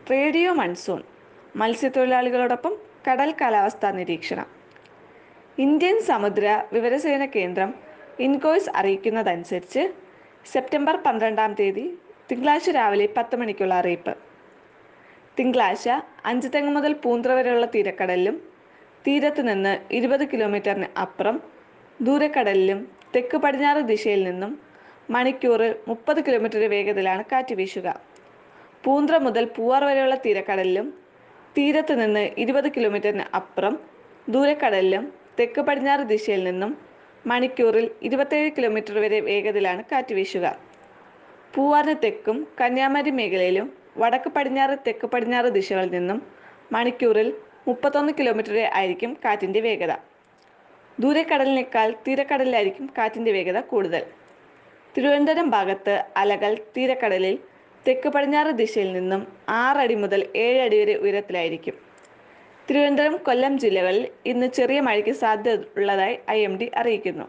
radio monsoon മത്സ്യത്തൊഴിലാളികളോടൊപ്പം കടൽ കാലാവസ്ഥാ നിരീക്ഷണം ഇന്ത്യൻ സമുദ്ര വിവരസേന കേന്ദ്രം ഇൻകോയ്സ് അറിയിക്കുന്നതനുസരിച്ച് സെപ്റ്റംബർ പന്ത്രണ്ടാം തീയതി തിങ്കളാഴ്ച രാവിലെ പത്ത് മണിക്കുള്ള അറിയിപ്പ് തിങ്കളാഴ്ച അഞ്ചുതെങ്ങ് മുതൽ പൂന്ത്ര വരെയുള്ള തീരക്കടലിലും തീരത്ത് നിന്ന് ഇരുപത് കിലോമീറ്ററിന് അപ്പുറം ദൂരക്കടലിലും തെക്ക് പടിഞ്ഞാറ് ദിശയിൽ നിന്നും മണിക്കൂറിൽ മുപ്പത് കിലോമീറ്റർ വേഗതയിലാണ് കാറ്റ് വീശുക പൂന്ത്ര മുതൽ പൂവാർ വരെയുള്ള തീരക്കടലിലും തീരത്ത് നിന്ന് ഇരുപത് കിലോമീറ്ററിന് അപ്പുറം ദൂരക്കടലിലും തെക്ക് പടിഞ്ഞാറ് ദിശയിൽ നിന്നും മണിക്കൂറിൽ ഇരുപത്തേഴ് കിലോമീറ്റർ വരെ വേഗതയിലാണ് കാറ്റ് വീശുക പൂവാറിന് തെക്കും കന്യാകുമാരി മേഖലയിലും വടക്ക് പടിഞ്ഞാറ് തെക്ക് പടിഞ്ഞാറ് ദിശകളിൽ നിന്നും മണിക്കൂറിൽ മുപ്പത്തൊന്ന് കിലോമീറ്റർ വരെ ആയിരിക്കും കാറ്റിൻ്റെ വേഗത ദൂരക്കടലിനേക്കാൾ തീരക്കടലിലായിരിക്കും കാറ്റിൻ്റെ വേഗത കൂടുതൽ തിരുവനന്തപുരം ഭാഗത്ത് അലകൾ തീരക്കടലിൽ തെക്ക് പടിഞ്ഞാറ് ദിശയിൽ നിന്നും ആറടി മുതൽ ഏഴ് അടി വരെ ഉയരത്തിലായിരിക്കും തിരുവനന്തപുരം കൊല്ലം ജില്ലകളിൽ ഇന്ന് ചെറിയ മഴയ്ക്ക് സാധ്യത ഉള്ളതായി ഐ എം ഡി അറിയിക്കുന്നു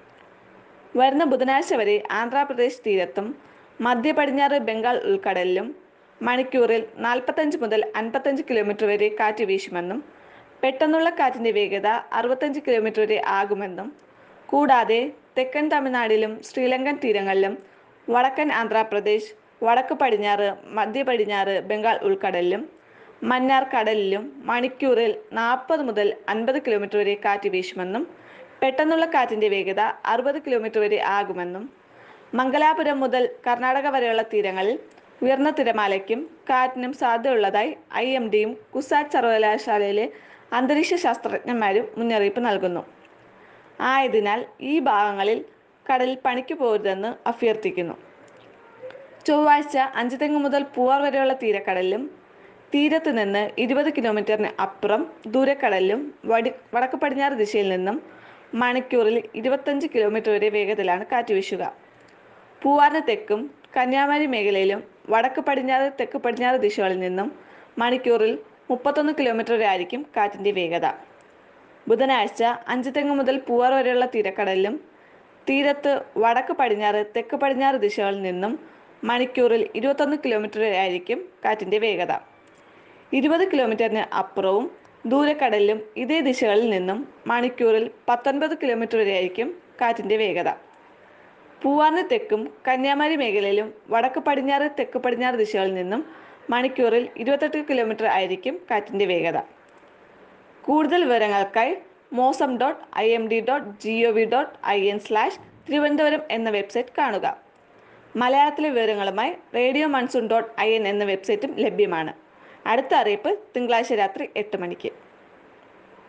വരുന്ന ബുധനാഴ്ച വരെ ആന്ധ്രാപ്രദേശ് തീരത്തും മധ്യ പടിഞ്ഞാറ് ബംഗാൾ ഉൾക്കടലിലും മണിക്കൂറിൽ നാൽപ്പത്തഞ്ച് മുതൽ അൻപത്തഞ്ച് കിലോമീറ്റർ വരെ കാറ്റ് വീശുമെന്നും പെട്ടെന്നുള്ള കാറ്റിൻ്റെ വേഗത അറുപത്തഞ്ച് കിലോമീറ്റർ വരെ ആകുമെന്നും കൂടാതെ തെക്കൻ തമിഴ്നാടിലും ശ്രീലങ്കൻ തീരങ്ങളിലും വടക്കൻ ആന്ധ്രാപ്രദേശ് വടക്ക് പടിഞ്ഞാറ് മധ്യ പടിഞ്ഞാറ് ബംഗാൾ ഉൾക്കടലിലും മന്നാർ കടലിലും മണിക്കൂറിൽ നാൽപ്പത് മുതൽ അൻപത് കിലോമീറ്റർ വരെ കാറ്റ് വീശുമെന്നും പെട്ടെന്നുള്ള കാറ്റിൻ്റെ വേഗത അറുപത് കിലോമീറ്റർ വരെ ആകുമെന്നും മംഗലാപുരം മുതൽ കർണാടക വരെയുള്ള തീരങ്ങളിൽ ഉയർന്ന തിരമാലയ്ക്കും കാറ്റിനും സാധ്യതയുള്ളതായി ഐ എം ഡിയും കുസാറ്റ് സർവകലാശാലയിലെ അന്തരീക്ഷ ശാസ്ത്രജ്ഞന്മാരും മുന്നറിയിപ്പ് നൽകുന്നു ആയതിനാൽ ഈ ഭാഗങ്ങളിൽ കടലിൽ പണിക്ക് പോകരുതെന്ന് അഭ്യർത്ഥിക്കുന്നു ചൊവ്വാഴ്ച അഞ്ചുതെങ്ങ് മുതൽ പൂവാർ വരെയുള്ള തീരക്കടലിലും തീരത്ത് നിന്ന് ഇരുപത് കിലോമീറ്ററിന് അപ്പുറം ദൂരക്കടലിലും വടി വടക്ക് പടിഞ്ഞാറ് ദിശയിൽ നിന്നും മണിക്കൂറിൽ ഇരുപത്തഞ്ച് കിലോമീറ്റർ വരെ വേഗത്തിലാണ് കാറ്റ് വീശുക പൂവാറിന് തെക്കും കന്യാകുമാരി മേഖലയിലും വടക്ക് പടിഞ്ഞാറ് തെക്ക് പടിഞ്ഞാറ് ദിശകളിൽ നിന്നും മണിക്കൂറിൽ മുപ്പത്തൊന്ന് കിലോമീറ്റർ വരെ ആയിരിക്കും കാറ്റിൻ്റെ വേഗത ബുധനാഴ്ച അഞ്ചുതെങ്ങ് മുതൽ പൂവാർ വരെയുള്ള തീരക്കടലിലും തീരത്ത് വടക്ക് പടിഞ്ഞാറ് തെക്ക് പടിഞ്ഞാറ് ദിശകളിൽ നിന്നും മണിക്കൂറിൽ ഇരുപത്തൊന്ന് കിലോമീറ്റർ വരെ ആയിരിക്കും കാറ്റിൻ്റെ വേഗത ഇരുപത് കിലോമീറ്ററിന് അപ്പുറവും ദൂരക്കടലിലും ഇതേ ദിശകളിൽ നിന്നും മണിക്കൂറിൽ പത്തൊൻപത് കിലോമീറ്റർ വരെ ആയിരിക്കും കാറ്റിൻ്റെ വേഗത പൂവാറിന് തെക്കും കന്യാകുമാരി മേഖലയിലും വടക്ക് പടിഞ്ഞാറ് തെക്ക് പടിഞ്ഞാറ് ദിശകളിൽ നിന്നും മണിക്കൂറിൽ ഇരുപത്തെട്ട് കിലോമീറ്റർ ആയിരിക്കും കാറ്റിൻ്റെ വേഗത കൂടുതൽ വിവരങ്ങൾക്കായി Mausam dot I M D dot G O V dot I N slash Thiruvananthapuram എന്ന വെബ്സൈറ്റ് കാണുക മലയാളത്തിലെ വിവരങ്ങളുമായി radio monsoon dot I N എന്ന വെബ്സൈറ്റും ലഭ്യമാണ് അടുത്ത അറിയിപ്പ് തിങ്കളാഴ്ച രാത്രി എട്ട് മണിക്ക്